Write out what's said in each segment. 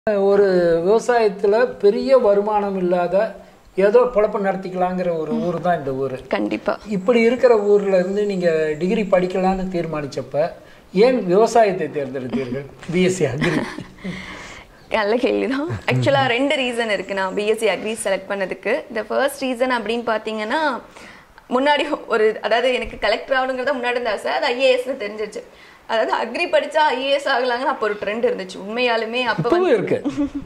ஒரு விவசாயத்துல பெரிய வருமானம் இல்லாத ஏதோ பொழப்பு நடத்திக்கலாங்கிற ஒரு ஊர் தான் இந்த ஊர் கண்டிப்பா இப்படி இருக்கிற ஊர்ல இருந்து நீங்க டிகிரி படிக்கலாம்னு தீர்மானிச்சப்ப ஏன் விவசாயத்தை தேர்ந்தெடுத்தீர்கள் பிஎஸ்சி அக்ரி நல்ல கேள்விதான் ஆக்சுவலா ரெண்டு ரீசன் இருக்கு நான் பிஎஸ்சி அக்ரி செலக்ட் பண்ணதுக்கு இந்த ஃபர்ஸ்ட் ரீசன் அப்படின்னு பாத்தீங்கன்னா முன்னாடி ஒரு அதாவது எனக்கு கலெக்டர் ஆகணுங்கிறத முன்னாடி இருந்த ஆசை அது ஐஏஎஸ்னு தெரிஞ்சிருச்சு அதாவது அக்ரி படிச்சா ஐஏஎஸ் ஆகலாங்கன்னு அப்போ ஒரு ட்ரெண்ட் இருந்துச்சு உண்மையாலுமே அப்ப வந்து இப்பவும் இருக்கு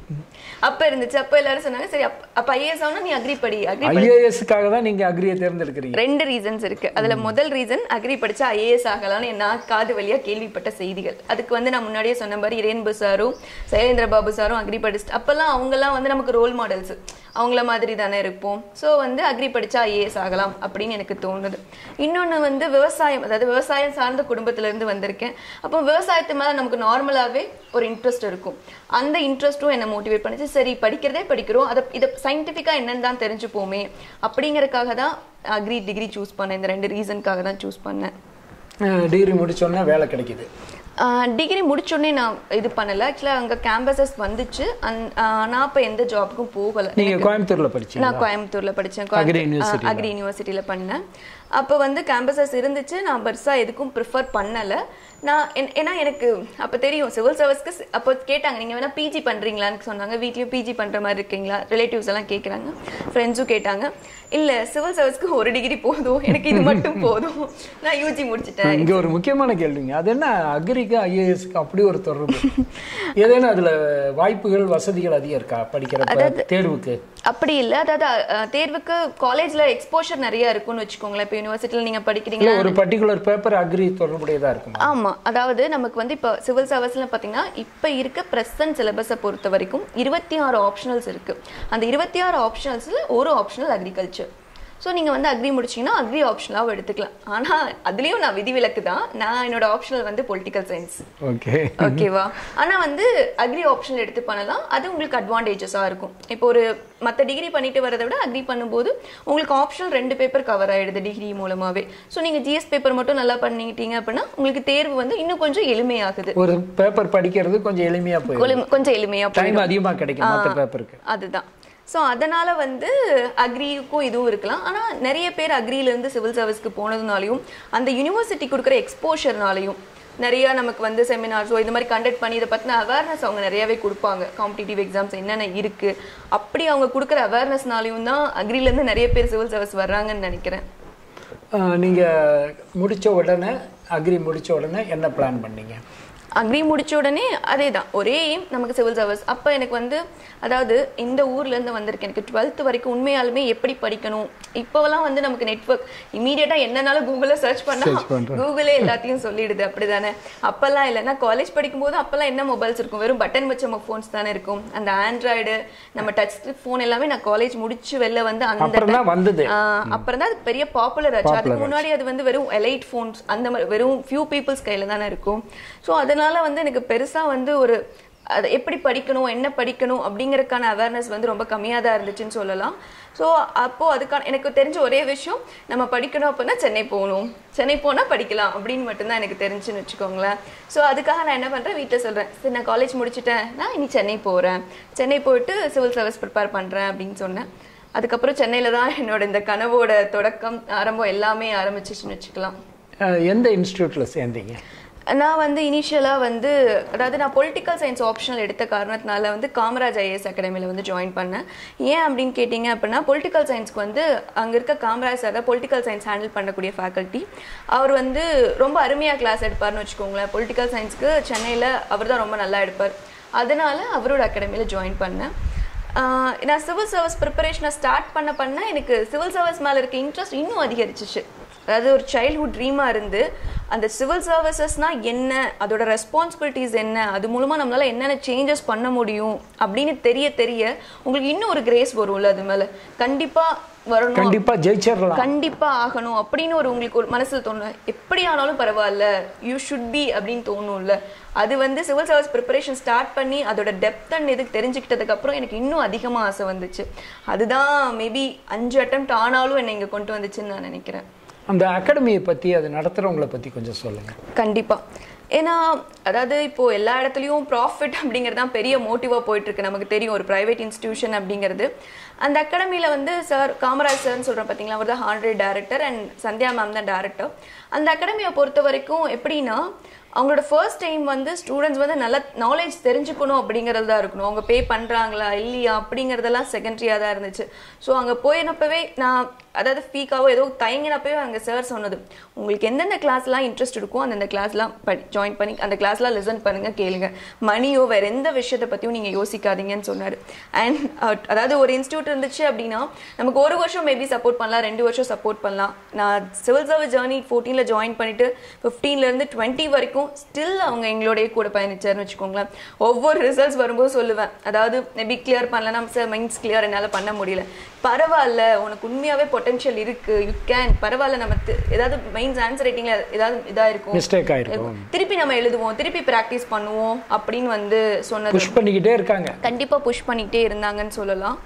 அப்ப இருந்துச்சு அப்ப எல்லாரும் சொன்னாங்க சரி அப்ப- அப்ப ஐஏஎஸ் ஆகணும் நீ அக்ரி படி அக்ரி ஐஏஎஸ்க்காக தான் நீங்க அக்ரியை தேர்ந்தெடுக்கிறீங்க ரெண்டு ரீசன்ஸ் இருக்கு அதுல முதல் ரீசன் அக்ரி படிச்சா ஐஏஎஸ் ஆகலாம்னு நான் காது வழியா கேள்விப்பட்ட செய்திகள் அதுக்கு வந்து நான் முன்னாடியே சொன்ன மாதிரி இரேன்பு சாரும் சைலேந்திர பாபு சாரும் அக்ரி படிச்சு அப்பெல்லாம் அவங்கெல்லாம் வந்து நமக்கு ரோல் மாடல்ஸ் அவங்கள மாதிரி தானே இருப்போம் ஸோ வந்து அக்ரி படிச்சா ஐஏஎஸ் ஆகலாம் அப்படின்னு எனக்கு தோணுது இன்னொன்னு வந்து விவசாயம் அதாவது விவசாயம் சார்ந்த குடும்பத்துல இருந்து வந்திருக்கேன் அப்போ விவசாயத்து மேல நமக்கு நார்மலாவே ஒரு இன்ட்ரெஸ்ட் இருக்கும் அந்த இன்ட்ரெஸ்ட்டும் என்ன மோட்டிவேட் பண்ணுச்சு சரி படிக்கிறதே படிக்கிறோம் அதை இதை சயின்டிஃபிக்காக என்னன்னு தான் தெரிஞ்சுப்போமே அப்படிங்கறதுக்காக தான் அக்ரி டிகிரி சூஸ் பண்ணேன் இந்த ரெண்டு ரீசனுக்காக தான் சூஸ் பண்ணேன் டிகிரி முடிச்சோடனே வேலை கிடைக்குது டிகிரி முடிச்சோடனே நான் இது பண்ணல ஆக்சுவலாக அங்கே கேம்பஸஸ் வந்துச்சு அந்- ஆஹ் நான் இப்போ எந்த ஜாபுக்கும் போகல நீங்க கோயம்புத்தூர்ல படிச்சீங்க நான் கோயம்புத்தூர்ல படிச்சேன் Agri University அக்ரி யூனிவர்சிட்டியில பண்ணேன் அப்போ வந்து கேம்பஸஸ் இருந்துச்சு நான் பெருசா எதுக்கும் ப்ரிஃபர் பண்ணல நான் என்- ஏன்னா எனக்கு அப்போ தெரியும் சிவில் சர்வீஸ்க்கு அப்போ கேட்டாங்க நீங்க வேணா பிஜி பண்றீங்களான்னு சொன்னாங்க வீட்லயும் பிஜி பண்ற மாதிரி இருக்கீங்களா ரிலேட்டிவ்ஸ் எல்லாம் கேக்குறாங்க ஃப்ரெண்ட்ஸும் கேட்டாங்க இல்ல சிவில் சர்வீஸ்க்கு ஒரு டிகிரி போதும் எனக்கு இது மட்டும் போதும் நான் யூஜி முடிச்சிட்டேன் இங்க ஒரு முக்கியமான கேள்விங்க அது என்ன அக்ரிக்கு ஐஏஎஸ்க்கு அப்படி ஒரு தொடர்பு ஏதேனும் அதுல வாய்ப்புகள் வசதிகள் அதிகம் இருக்கா படிக்கிறப்ப தேர்வுக்கு அப்படி இல்ல அதாவது அஹ், தேர்வுக்கு காலேஜ்ல எக்ஸ்போஷர் நிறைய இருக்கும்னு வச்சுக்கோங்களேன் இப்போ யூனிவர்சிட்டியில் நீங்க படிக்கிறீங்க இல்ல ஒரு பர்டிகுலர் பேப்பர் அக்ரி தொடர்புடையதா இருக்குமா ஆமா அதாவது நமக்கு வந்து இப்போ சிவில் சர்வீஸ்ல பாத்தீங்கன்னா இப்ப இருக்க பிரசன்ட் சிலபஸை பொறுத்த வரைக்கும் இருபத்தி ஆறு ஆப்ஷனல்ஸ் இருக்கு அந்த இருபத்தி ஆறு ஆப்ஷனல்ஸ்ல ஒரு ஆப்ஷனல் அக்ரிகல்ச்சர் ஸோ நீங்க வந்து அக்ரி முடிச்சீங்கன்னா அக்ரி ஆப்ஷனலாகவும் எடுத்துக்கலாம் ஆனா அதுலயும் நான் விதிவிலக்கு தான் நான் என்னோட ஆப்ஷனல் வந்து பொலிட்டிக்கல் சயின்ஸ் ஓகே ஓகேவா ஆனா வந்து அக்ரி ஆப்ஷனல் எடுத்து பண்ணலாம் அது உங்களுக்கு அட்வான்டேஜஸா இருக்கும் இப்போ ஒரு மத்த டிகிரி பண்ணிட்டு வரதை விட அக்ரி பண்ணும்போது உங்களுக்கு ஆப்ஷனல் ரெண்டு பேப்பர் கவர் ஆயிடுது டிகிரி மூலமாவே ஸோ நீங்க ஜிஎஸ் பேப்பர் மட்டும் நல்லா பண்ணிட்டீங்க அப்படின்னா உங்களுக்கு தேர்வு வந்து இன்னும் கொஞ்சம் எளிமையாகுது ஒரு பேப்பர் படிக்கிறது கொஞ்சம் எளிமையா போயிடும் கொலு- கொஞ்சம் எளிமையா டைம் போயிடும் அதிகமா கிடைக்கும் மற்ற பேப்பருக்கு அதுதான் ஸோ அதனால வந்து அக்ரிக்கும் இதுவும் இருக்கலாம் ஆனா நிறைய பேர் அக்ரியில இருந்து சிவில் சர்வீஸ்க்கு போனதுனாலையும் அந்த யூனிவர்சிட்டி கொடுக்குற எக்ஸ்போஷர்னாலையும் நிறைய நமக்கு வந்து செமினார்ஸோ இந்த மாதிரி கண்டக்ட் பண்ணி இதை பத்தின அவேர்னஸ் அவங்க நிறையவே கொடுப்பாங்க காம்படிட்டிவ் எக்ஸாம்ஸ் என்னென்ன இருக்கு அப்படி அவங்க கொடுக்குற அவேர்னஸ்னாலையும் தான் அக்ரில இருந்து நிறைய பேர் சிவில் சர்வீஸ் வர்றாங்கன்னு நினைக்கிறேன் ஆஹ் நீங்க முடிச்ச உடனே அக்ரி முடிச்ச உடனே என்ன பிளான் பண்ணீங்க அக்ரி முடிச்ச உடனே அதே தான் ஒரே aim நமக்கு சிவில் சர்வீஸ் அப்போ எனக்கு வந்து அதாவது இந்த ஊர்ல இருந்து வந்திருக்கேன் எனக்கு டுவெல்த் வரைக்கும் உண்மையாலுமே எப்படி படிக்கணும் இப்போவெல்லாம் வந்து நமக்கு நெட்வொர்க் இமீடியட்டா என்னனாலும் கூகுளில் சர்ச் பண்ணா Search பண்றோம். கூகுளே எல்லாத்தையும் சொல்லிடுது அப்படிதானே அப்பெல்லாம் இல்லை நான் காலேஜ் படிக்கும்போது அப்பெல்லாம் என்ன மொபைல்ஸ் இருக்கும் வெறும் பட்டன் வச்ச ஃபோன்ஸ் தானே இருக்கும் அந்த ஆண்ட்ராய்டு நம்ம டச் ஃபோன் எல்லாமே நான் காலேஜ் முடிச்சு வெளில வந்து அந்த அப்புறம் தான் வந்தது ஆஹ் அப்புறம் தான் அது பெரிய பாப்புலர் ஆச்சு அதுக்கு முன்னாடி அது வந்து வெறும் எலைட் ஃபோன்ஸ் அந்த மாதிரி வெறும் ஃபியூ பீப்புள்ஸ் கையில தானே இருக்கும் ஸோ அதனால வந்து எனக்கு பெருசா வந்து ஒரு அது எப்படி படிக்கணும் என்ன படிக்கணும் அப்படிங்கறதுக்கான அவேர்னஸ் வந்து ரொம்ப கம்மியாக தான் இருந்துச்சுன்னு சொல்லலாம் ஸோ அப்போ அதுக்கான எனக்கு தெரிஞ்ச ஒரே விஷயம் நம்ம படிக்கணும் அப்படின்னா சென்னை போகணும் சென்னை போனால் படிக்கலாம் அப்படின்னு மட்டும்தான் எனக்கு தெரிஞ்சுன்னு வச்சுக்கோங்களேன் ஸோ அதுக்காக நான் என்ன பண்ணுறேன் வீட்டில் சொல்கிறேன் சரி நான் காலேஜ் முடிச்சிட்டேன் நான் இனி சென்னை போகிறேன் சென்னை போயிட்டு சிவில் சர்வீஸ் ப்ரிப்பேர் பண்ணுறேன் அப்படின்னு சொன்னேன் அதுக்கப்புறம் சென்னையில தான் என்னோட இந்த கனவோட தொடக்கம் ஆரம்பம் எல்லாமே ஆரம்பிச்சிச்சுன்னு வச்சுக்கலாம் ஆஹ் எந்த இன்ஸ்டியூட்ல சேர்ந்தீங்க நான் வந்து இனிஷியலாக வந்து அதாவது நான் பொலிட்டிக்கல் சயின்ஸ் ஆப்ஷனல் எடுத்த காரணத்தினால வந்து காமராஜ் ஐஏஎஸ் அகாடமியில் வந்து ஜாயின் பண்ணேன் ஏன் அப்படின்னு கேட்டிங்க அப்படின்னா பொலிட்டிக்கல் சயின்ஸ்க்கு வந்து அங்கே இருக்க காமராஜ் சார் தான் பொலிட்டிக்கல் சயின்ஸ் ஹேண்டில் பண்ணக்கூடிய ஃபேக்கல்ட்டி அவர் வந்து ரொம்ப அருமையாக கிளாஸ் எடுப்பார்னு வச்சுக்கோங்களேன் பொலிட்டிக்கல் சயின்ஸ்க்கு சென்னையில் அவர் தான் ரொம்ப நல்லா எடுப்பார் அதனால அவரோட அகாடமியில் ஜாயின் பண்ணேன் ஆஹ் நான் சிவில் சர்வீஸ் ப்ரிப்பரேஷனை ஸ்டார்ட் பண்ண பண்ண எனக்கு சிவில் சர்வீஸ் மேலே இருக்க இன்ட்ரெஸ்ட் இன்னும் அதிகரிச்சிச்சு அதாவது ஒரு சைல்ட்ஹுட் ட்ரீமாக இருந்து அந்த சிவில் சர்வீசஸ்னா என்ன அதோட ரெஸ்பான்சிபிலிட்டிஸ் என்ன அது மூலமாக நம்மளால என்னென்ன சேஞ்சஸ் பண்ண முடியும் அப்படின்னு தெரிய தெரிய உங்களுக்கு இன்னும் ஒரு கிரேஸ் வரும்ல அது மேலே கண்டிப்பாக வரணும் கண்டிப்பா ஜெயிச்சிடலாம் கண்டிப்பா ஆகணும் அப்படின்னு ஒரு உங்களுக்கு ஒரு மனசுல தோணும் எப்படி ஆனாலும் பரவாயில்ல யூ ஷுட் பி அப்படின்னு தோணும்ல அது வந்து சிவில் சர்வீஸ் ப்ரிப்பரேஷன் ஸ்டார்ட் பண்ணி அதோட டெப்த் அண்ட் இதுக்கு தெரிஞ்சுக்கிட்டதுக்கு அப்புறம் எனக்கு இன்னும் அதிகமா ஆசை வந்துச்சு அதுதான் மேபி அஞ்சு அட்டம் ஆனாலும் என்னை இங்க கொண்டு வந்துச்சுன்னு நான் நினைக்கிறேன் அந்த அகாடமியை பத்தி அது நடத்துறவங்களை பத்தி கொஞ்சம் சொல்லுங்க கண்டிப்பா ஏன்னா அதாவது இப்போ எல்லா இடத்துலையும் ப்ராஃபிட் அப்படிங்கிறது தான் பெரிய மோட்டிவாக போயிட்டு இருக்கு நமக்கு தெரியும் ஒரு ப்ரைவேட் இன்ஸ்டிடியூஷன் அப்படிங்கிறது அந்த அகாடமியில் வந்து சார் காமராஜ் சார்னு சொல்கிறேன் பார்த்தீங்களா அவர் தான் ஹாண்டட் டேரக்டர் அண்ட் சந்தியா மேம் தான் டேரக்டர் அந்த அகாடமியை பொறுத்த வரைக்கும் எப்படின்னா அவங்களோட ஃபர்ஸ்ட் டைம் வந்து ஸ்டூடெண்ட்ஸ் வந்து நல்ல நாலேஜ் தெரிஞ்சுக்கணும் அப்படிங்கிறது தான் இருக்கணும் அவங்க பே பண்ணுறாங்களா இல்லையா அப்படிங்கிறதெல்லாம் செகண்டரியாக தான் இருந்துச்சு ஸோ அங்கே போயினப்பவே நான் அதாவது ஃபீக்காவோ ஏதோ தயங்கினப்பவே அங்கே சார் சொன்னது உங்களுக்கு எந்தெந்த கிளாஸ்லாம் இன்ட்ரெஸ்ட் இருக்கோ அந்தந்த கிளாஸ்லாம் படி ஜாயின் பண்ணி அந்த கிளாஸ்லாம் லிசன் பண்ணுங்க கேளுங்க மணியோ வேற எந்த விஷயத்தை பற்றியும் நீங்கள் யோசிக்காதீங்கன்னு சொன்னார் அண்ட் அதாவது ஒரு இன்ஸ்டியூட் இருந்துச்சு அப்படின்னா நமக்கு ஒரு வருஷம் மேபி சப்போர்ட் பண்ணலாம் ரெண்டு வருஷம் சப்போர்ட் பண்ணலாம் நான் சிவில் சர்வீஸ் ஜேர்னி ஃபோர்டீனில் ஜாயின் பண்ணிட்டு 15 ல இருந்து டுவெண்ட்டி வரைக்கும் ஸ்டில் அவங்க எங்களோடய கூட பயணிச்சாருன்னு வச்சுக்கோங்களேன் ஒவ்வொரு ரிசல்ட்ஸ் வரும்போது சொல்லுவேன் அதாவது மேபி கிளியர் பண்ணலாம் சார் மைண்ட்ஸ் கிளியர் என்னால் பண்ண முடியல பரவாயில்ல உனக்கு உண்மையாவே பொட்டன்ஷியல் இருக்கு யூ கேன் பரவாயில்ல நம்ம தி- ஏதாவது மெயின்ஸ் ஆன்சர் ரைட்டிங்ல ஏதாவது இதா இருக்கும் மிஸ்டேக் ஆயிருக்கும் திருப்பி நம்ம எழுதுவோம் திருப்பி பிராக்டிஸ் பண்ணுவோம் அப்படின்னு வந்து சொன்னது புஷ் பண்ணிக்கிட்டே இருக்காங்க கண்டிப்பா புஷ் பண்ணிக்கிட்டே இருந்தாங்கன்னு சொல்லலாம்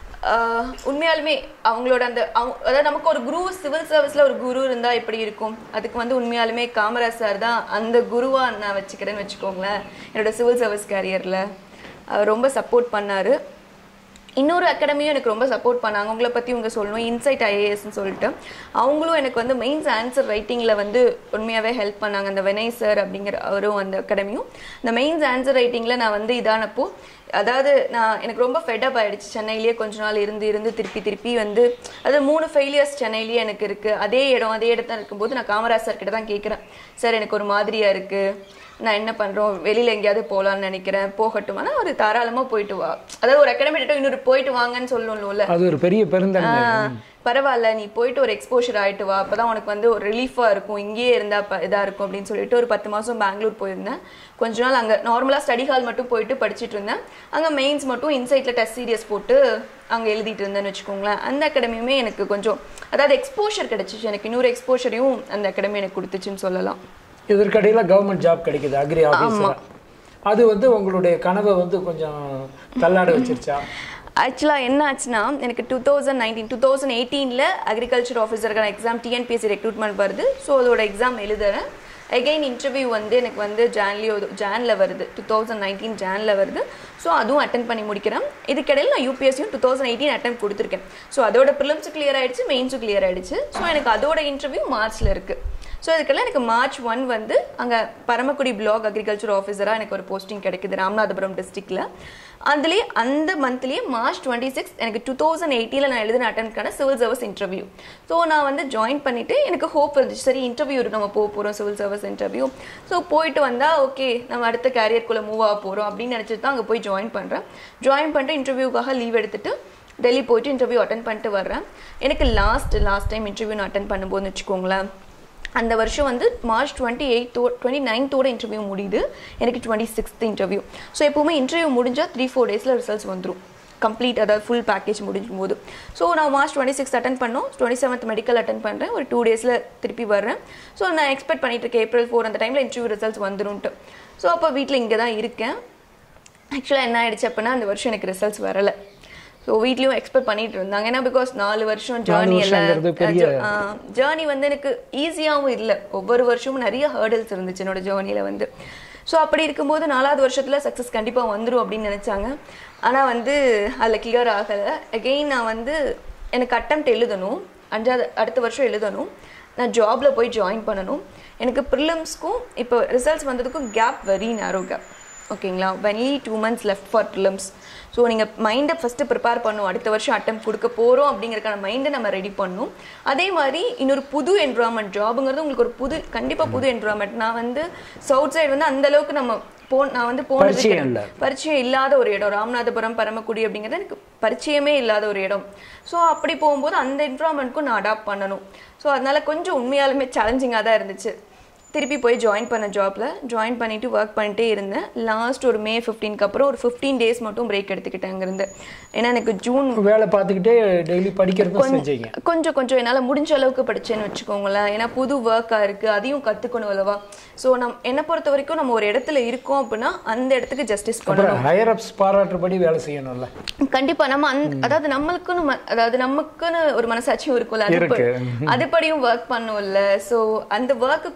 ஆஹ் உண்மையாலுமே அவங்களோட அந்த அவங்க அதாவது நமக்கு ஒரு குரு சிவில் சர்வீஸ்ல ஒரு குரு இருந்தா எப்படி இருக்கும் அதுக்கு வந்து உண்மையாலுமே காமராஜ் சார் தான் அந்த குருவா நான் வச்சுக்கிறேன்னு வச்சுக்கோங்களேன் என்னோட சிவில் சர்வீஸ் கேரியர்ல ரொம்ப சப்போர்ட் பண்ணாரு இன்னொரு அகாடமியும் எனக்கு ரொம்ப சப்போர்ட் பண்ணாங்க அவங்கள பற்றி உங்க சொல்லணும் இன்சைட் ஐஏஎஸ்ன்னு சொல்லிட்டு அவங்களும் எனக்கு வந்து மெயின்ஸ் ஆன்சர் ரைட்டிங்கில் வந்து உண்மையாகவே ஹெல்ப் பண்ணாங்க அந்த வினய் சார் அப்படிங்கிற அவரும் அந்த அகாடமியும் இந்த மெயின்ஸ் ஆன்சர் ரைட்டிங்கில் நான் வந்து இதானப்போ அதாவது நான் எனக்கு ரொம்ப ஃபெட்டப் ஆயிடுச்சு சென்னையிலேயே கொஞ்ச நாள் இருந்து இருந்து திருப்பி திருப்பி வந்து அது மூணு ஃபெயிலியர்ஸ் சென்னையிலேயே எனக்கு இருக்கு அதே இடம் அதே இடத்துல இருக்கும்போது நான் காமராஜ் சார் கிட்ட தான் கேட்குறேன் சார் எனக்கு ஒரு மாதிரியா இருக்கு நான் என்ன பண்றோம் வெளியில எங்கேயாவது போலாம்னு நினைக்கிறேன் போகட்டுமானா ஒரு தாராளமா போயிட்டு வா அதாவது ஒரு அகாடமி இன்னொரு போயிட்டு வாங்கன்னு சொல்லணும்ல அது ஒரு பெரிய பெருந்தன்மை ஆஹ் பரவாயில்ல நீ போயிட்டு ஒரு எக்ஸ்போஷர் ஆயிட்டு வா அப்பதான் உனக்கு வந்து ஒரு ரிலீஃபா இருக்கும் இங்கேயே இருந்தா ப- இதா இருக்கும் அப்படின்னு சொல்லிட்டு ஒரு பத்து மாசம் பெங்களூர் போயிருந்தேன் கொஞ்ச நாள் அங்க நார்மலா ஸ்டடி ஹால் மட்டும் போயிட்டு படிச்சிட்டு இருந்தேன் அங்க மெயின்ஸ் மட்டும் இன்சைட்ல டெஸ்ட் சீரியஸ் போட்டு அங்க எழுதிட்டு இருந்தேன்னு வச்சுக்கோங்களேன் அந்த அகாடமியுமே எனக்கு கொஞ்சம் அதாவது எக்ஸ்போஷர் கிடைச்சிச்சு எனக்கு இன்னொரு எக்ஸ்போஷரையும் அந்த அகாடமி எனக்கு கொடுத்துச்சுன்னு சொல்லலாம் இதற்கடையில கவர்மெண்ட் ஜாப் கிடைக்குது அக்ரி ஆஃபீஸர் அது வந்து உங்களுடைய கனவை வந்து கொஞ்சம் தள்ளாட வச்சிருச்சா ஆக்சுவலாக என்ன ஆச்சுன்னா எனக்கு two thousand nineteen two thousand எயிட்டீனில் அக்ரிகல்ச்சர் ஆஃபீஸருக்கான எக்ஸாம் டிஎன்பிஎஸ்சி ரெக்ரூட்மெண்ட் வருது ஸோ அதோட எக்ஸாம் எழுதுறேன் அகைன் இன்டர்வியூ வந்து எனக்கு வந்து ஜான்லேயோ ஜானில் வருது டூ தௌசண்ட் நைன்டீன் ஜானில் வருது ஸோ அதுவும் அட்டன் பண்ணி முடிக்கிறேன் இதுக்கிடையில் நான் யூபிஎஸ்சியும் டூ தௌசண்ட் எயிட்டீன் அட்டன் கொடுத்துருக்கேன் ஸோ அதோட ப்ரிலிம்ஸும் கிளியர் ஆயிடுச்சு மெயின்ஸும் கிளியர் ஆயிடுச்சு ஸோ எனக்கு அதோட இன்டர்வியூ மார்ச்சில் இருக்குது ஸோ இதுக்கெல்லாம் எனக்கு மார்ச் ஒன் வந்து அங்கே பரமக்குடி பிளாக் அக்ரிகல்ச்சர் ஆஃபீஸராக எனக்கு ஒரு போஸ்டிங் கிடைக்குது ராமநாதபுரம் டிஸ்ட்ரிக்டில் அதுலேயே அந்த மந்த்லேயே மார்ச் டுவெண்ட்டி சிக்ஸ் எனக்கு டூ தௌசண்ட் எயிட்டியில் நான் எழுதின அட்டம்ப்ட்கான சிவில் சர்வீஸ் இன்டர்வியூ ஸோ நான் வந்து ஜாயின் பண்ணிவிட்டு எனக்கு ஹோப் இருந்துச்சு சரி இன்டர்வியூ நம்ம போக போகிறோம் சிவில் சர்வீஸ் இன்டர்வியூ ஸோ போயிட்டு வந்தால் ஓகே நம்ம அடுத்த கேரியர்க்குள்ளே மூவ் ஆக போகிறோம் அப்படின்னு நினச்சிட்டு தான் அங்கே போய் ஜாயின் பண்ணுறேன் ஜாயின் பண்ணிட்டு இன்டர்வியூக்காக லீவ் எடுத்துட்டு டெல்லி போயிட்டு இன்டர்வியூ அட்டன் பண்ணிட்டு வர்றேன் எனக்கு லாஸ்ட் லாஸ்ட் டைம் இன்டர்வியூ நான் அட்டன் பண்ணும்போதுன்னு வச்சுக்கோங்களேன் அந்த வருஷம் வந்து மார்ச் டுவெண்ட்டி எயிட் டுவெண்ட்டி நைன்த்தோட இன்டர்வியூ முடியுது எனக்கு டுவெண்ட்டி சிக்ஸ்த் இன்டர்வியூ ஸோ எப்போவுமே இன்டர்வியூ முடிஞ்சால் த்ரீ ஃபோர் டேஸில் ரிசல்ட்ஸ் வந்துடும் கம்ப்ளீட் அதாவது ஃபுல் பேக்கேஜ் முடிஞ்சும் போது ஸோ நான் மார்ச் டுவெண்ட்டி சிக்ஸ் அட்டன் பண்ணோம் டுவெண்ட்டி செவன்த் மெடிக்கல் அட்டன் பண்ணுறேன் ஒரு டூ டேஸில் திருப்பி வர்றேன் ஸோ நான் எக்ஸ்பெக்ட் பண்ணிட்டு இருக்கேன் ஏப்ரல் ஃபோர் அந்த டைமில் இன்டர்வியூ ரிசல்ட்ஸ் வந்துரும்ட்டு ஸோ அப்போ வீட்டில் இங்கே தான் இருக்கேன் ஆக்சுவலாக என்ன ஆயிடுச்சு அப்படின்னா அந்த வருஷம் எனக்கு ரிசல்ட்ஸ் வரலை ஸோ வீட்லேயும் எக்ஸ்பெக்ட் பண்ணிட்டு இருந்தாங்க ஏன்னா பிகாஸ் நாலு வருஷம் ஜேர்னி வருஷங்கிறது பெரிய- எல்லாம் ஜேர்னி வந்து எனக்கு ஈஸியாகவும் இல்லை ஒவ்வொரு வருஷமும் நிறைய ஹேர்டல்ஸ் இருந்துச்சு என்னோட ஜேர்னியில் வந்து ஸோ அப்படி இருக்கும்போது நாலாவது வருஷத்தில் சக்ஸஸ் கண்டிப்பாக வந்துடும் அப்படின்னு நினச்சாங்க ஆனால் வந்து அதில் கிளியர் ஆகலை அகெயின் நான் வந்து எனக்கு அட்டம்ப்ட் எழுதணும் அஞ்சாவது அடுத்த வருஷம் எழுதணும் நான் ஜாப்ல போய் ஜாயின் பண்ணணும் எனக்கு ப்ரிலிம்ஸ்க்கும் இப்போ ரிசல்ட்ஸ் வந்ததுக்கும் கேப் வெரி நேரோ கேப் ஓகேங்களா only two months left for prelims so நீங்கள் மைண்டை ஃபஸ்ட்டு ப்ரிப்பேர் பண்ணும் அடுத்த வருஷம் அட்டம் கொடுக்க போகிறோம் அப்படிங்கறதுக்கான மைண்டை நம்ம ரெடி பண்ணணும் அதே மாதிரி இன்னொரு புது என்வரான்மெண்ட் ஜாபுங்கிறது உங்களுக்கு ஒரு புது கண்டிப்பாக புது என்வரான்மெண்ட் நான் வந்து சவுத் சைடு வந்து அந்த அளவுக்கு நம்ம போ நான் வந்து போனது பரிச்சயம் கிடையாது. இல்ல. பரிச்சயம் இல்லாத ஒரு இடம் ராமநாதபுரம் பரமக்குடி அப்படிங்கிறது எனக்கு பரிச்சயமே இல்லாத ஒரு இடம் ஸோ அப்படி போகும்போது அந்த என்வரான்மெண்ட்க்கும் நான் அடாப்ட் பண்ணணும் ஸோ அதனால கொஞ்சம் உண்மையாலுமே சேலஞ்சிங்காக தான் இருந்துச்சு திருப்பி போய் ஜாயின் பண்ண ஜாப்ல ஜாயின் பண்ணிட்டு ஒர்க் பண்ணிட்டே இருந்தேன் லாஸ்ட் ஒரு மே ஃபிஃப்டீனுக்கு அப்புறம் ஒரு ஃபிஃப்டீன் டேஸ் மட்டும் பிரேக் எடுத்துக்கிட்டேன் அங்கிருந்து ஏன்னா எனக்கு ஜூன் வேலை பார்த்துக்கிட்டே டெய்லி படிக்கிறதும் கொஞ்ச- செஞ்சீங்க கொஞ்சம் கொஞ்சம் என்னால் முடிஞ்ச அளவுக்கு படிச்சேன்னு வச்சுக்கோங்களேன் ஏன்னா புது ஒர்க்காக இருக்குது அதையும் கற்றுக்கணும் அல்லவா ஸோ நம் என்னை பொறுத்த வரைக்கும் நம்ம ஒரு இடத்துல இருக்கோம் அப்படின்னா அந்த இடத்துக்கு ஜஸ்டிஸ் பண்ணணும் அப்புறம் ஹையர் அப்ஸ் பாராட்டுறபடி வேலை செய்யணும்ல கண்டிப்பா நம்ம அந்த அதாவது நம்மளுக்குன்னு ம- அதாவது நமக்குன்னு ஒரு மனசாட்சியும் இருக்கும்ல இருக்கு. அதுபடி அதுபடியும் ஒர்க் பண்ணும்ல சோ அந்த ஒர்க்குக்கும் ஜஸ்டிஸ்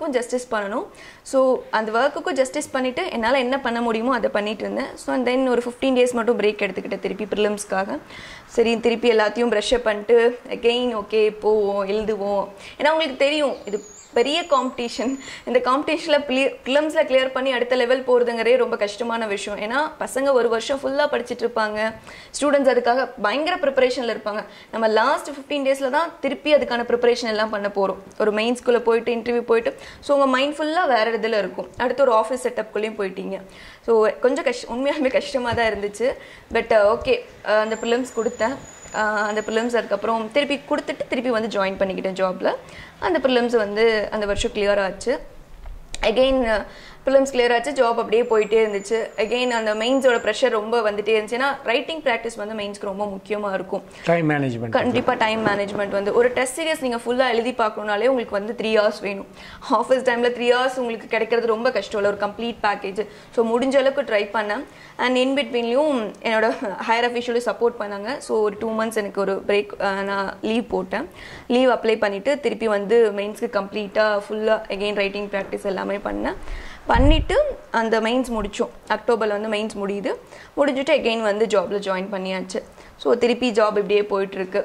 ஜஸ்டிஸ் பண்ணணும் ஸோ அந்த ஒர்க்குக்கும் ஜஸ்டிஸ் பண்ணிவிட்டு என்னால் என்ன பண்ண முடியுமோ அதை பண்ணிட்டு இருந்தேன் ஸோ அண்ட் தென் ஒரு ஃபிஃப்டீன் டேஸ் மட்டும் பிரேக் எடுத்துக்கிட்டேன் திருப்பி ப்ரிலிம்ஸ்க்காக சரி திருப்பி எல்லாத்தையும் ப்ரெஷ்அப் பண்ணிட்டு அகெயின் ஓகே போவோம் எழுதுவோம் ஏன்னா உங்களுக்கு தெரியும் இது பெரிய காம்படிஷன் இந்த காம்படிஷனில் ஃபிலிம்ஸில் கிளியர் பண்ணி அடுத்த லெவல் போகிறதுங்கிறே ரொம்ப கஷ்டமான விஷயம் ஏன்னா பசங்க ஒரு வருஷம் ஃபுல்லாக படிச்சுட்டு இருப்பாங்க ஸ்டூடெண்ட்ஸ் அதுக்காக பயங்கர ப்ரிப்பரேஷனில் இருப்பாங்க நம்ம லாஸ்ட் ஃபிஃப்டீன் டேஸில் தான் திருப்பி அதுக்கான ப்ரிப்பரேஷன் எல்லாம் பண்ண போகிறோம் ஒரு மெயின் ஸ்கூலில் போயிட்டு இன்டர்வியூ போயிட்டு ஸோ உங்கள் மைண்ட் ஃபுல்லாக வேறு இதில் இருக்கும் அடுத்து ஒரு ஆஃபீஸ் செட்டப்குள்ளேயும் போயிட்டீங்க ஸோ கொஞ்சம் கஷ்ட உண்மையாலுமே கஷ்டமாக தான் இருந்துச்சு பட் ஓகே அந்த ஃபிலிம்ஸ் கொடுத்தேன் ஆஹ் அந்த ப்ரிலிம்ஸ் அதுக்கப்புறம் திருப்பி கொடுத்துட்டு திருப்பி வந்து ஜாயின் பண்ணிக்கிட்டேன் ஜாப்ல அந்த ப்ரிலிம்ஸ் வந்து அந்த வருஷம் கிளியர் ஆச்சு அகெயின் ப்ரிலிம்ஸ் கிளியர் ஆச்சு ஜாப் அப்படியே போயிட்டே இருந்துச்சு அகெயின் அந்த மெயின்ஸோட ப்ரெஷர் ரொம்ப வந்துட்டே இருந்துச்சு ஏன்னா ரைட்டிங் ப்ராக்டிஸ் வந்து மெயின்ஸ்க்கு ரொம்ப முக்கியமாக இருக்கும் டைம் மேனேஜ்மெண்ட் கண்டிப்பாக டைம் மேனேஜ்மெண்ட் வந்து ஒரு டெஸ்ட் சீரியஸ் நீங்கள் ஃபுல்லாக எழுதி பார்க்கணுனாலே உங்களுக்கு வந்து த்ரீ ஹவர்ஸ் வேணும் ஆஃபீஸ் டைமில் த்ரீ ஹவர்ஸ் உங்களுக்கு கிடைக்கிறது ரொம்ப கஷ்டம் இல்லை ஒரு கம்ப்ளீட் பேக்கேஜ் ஸோ முடிஞ்ச அளவுக்கு ட்ரை பண்ணேன் அண்ட் இன் பிட்வீன்லையும் என்னோட ஹையர் அஃபிஷியலும் சப்போர்ட் பண்ணாங்க ஸோ ஒரு டூ மந்த்ஸ் எனக்கு ஒரு பிரேக் நான் லீவ் போட்டேன் லீவ் அப்ளை பண்ணிவிட்டு திருப்பி வந்து மெயின்ஸ்க்கு கம்ப்ளீட்டாக ஃபுல்லாக எகெயின் ரைட்டிங் ப்ராக்டிஸ் எல்லாமே பண்ணேன் பண்ணிவிட்டு அந்த மெயின்ஸ் முடித்தோம் அக்டோபரில் வந்து மெயின்ஸ் முடியுது முடிஞ்சுட்டு எகெயின் வந்து ஜாபில் ஜாயின் பண்ணியாச்சு ஸோ திருப்பி ஜாப் இப்படியே போயிட்டுருக்கு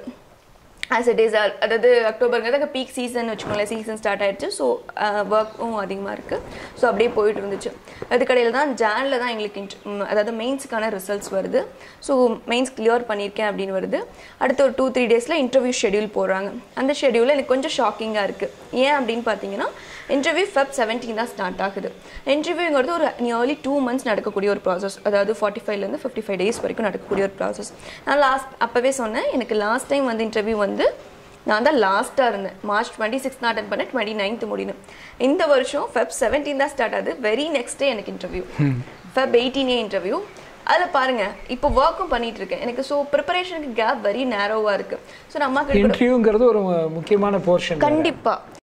ஆஸ் இட் இஸ் அதாவது அக்டோபருங்கிறது பீக் சீசன் வச்சுக்கோங்களேன் சீசன் ஸ்டார்ட் ஆயிடுச்சு ஸோ ஒர்க்கும் அதிகமாக இருக்குது ஸோ அப்படியே போயிட்டு இருந்துச்சு அதுக்கடையில் தான் ஜானில் தான் எங்களுக்கு int- ம், அதாவது மெயின்ஸுக்கான ரிசல்ட்ஸ் வருது ஸோ மெயின்ஸ் கிளியர் பண்ணியிருக்கேன் அப்படின்னு வருது அடுத்த ஒரு டூ த்ரீ டேஸில் இன்டர்வியூ ஷெடியூல் போடுறாங்க அந்த ஷெடியூலில் எனக்கு கொஞ்சம் ஷாக்கிங்காக இருக்குது ஏன் அப்படின்னு பார்த்தீங்கன்னா இன்டர்வியூ ஃபெப் செவன்டீன் தான் ஸ்டார்ட் ஆகுது இன்டர்வியூங்கிறது ஒரு நியர்லி டூ மந்த்ஸ் நடக்கக்கூடிய ஒரு ப்ராசஸ் அதாவது ஃபார்ட்டி ஃபைவ்லேருந்து ஃபிஃப்டி ஃபைவ் டேஸ் வரைக்கும் நடக்கக்கூடிய ஒரு ப்ராசஸ் நான் லாஸ்ட் அப்போவே சொன்னேன் எனக்கு லாஸ்ட் டைம் வந்து இன்டர்வியூ வந்து நான் தான் லாஸ்ட்டாக இருந்தேன் மார்ச் டுவெண்ட்டி சிக்ஸ் அட்டன் பண்ணேன் டுவெண்ட்டி நைன்த் முடியும் இந்த வருஷம் ஃபெப் செவன்டீன் தான் ஸ்டார்ட் ஆகுது வெரி நெக்ஸ்ட் டே எனக்கு இன்டர்வியூ ஃபெப் எயிட்டீனே இன்டர்வியூ அதில் பாருங்க இப்போ ஒர்க்கும் பண்ணிட்டு இருக்கேன் எனக்கு ஸோ ப்ரிப்பரேஷனுக்கு கேப் வெரி நேரோவாக இருக்கு ஸோ நான் அம்மா கிட்ட கூட- இன்டர்வியூங்கிறது ஒரு முக்கியமான போர்ஷன் கண்டிப்பா